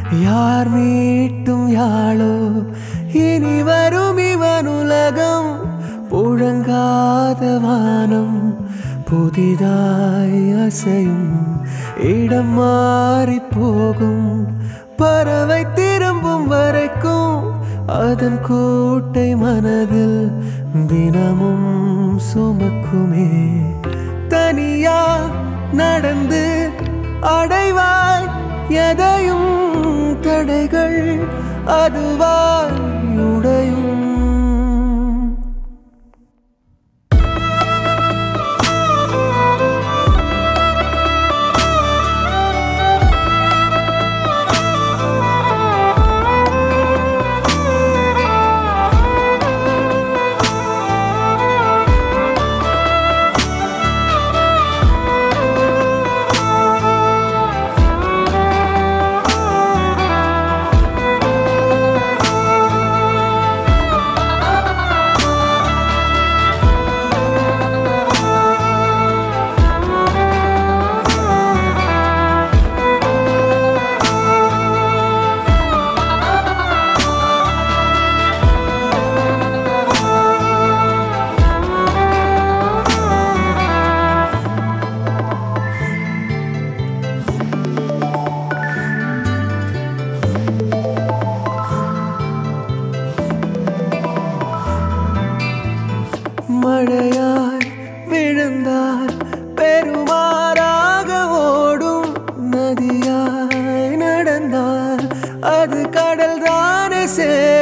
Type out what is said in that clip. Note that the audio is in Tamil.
யார் மீட்டும் யாழோ இனி வரும் இவன் உலகம் புழங்காத வானம் புதிதாய் அசையும் இடம் மாறி போகும் பறவை திரும்பும் வரைக்கும் அதன் கூட்டை மனதில் தினமும் சுமக்குமே தனியா நடந்து அடைவாய் எதையும் தடைகள் அதுவாய் உடையும் மழையாய் விழுந்தால் பெருமாறாக ஓடும் நதியாய் நடந்தால் அது கடல் தானே சேரும்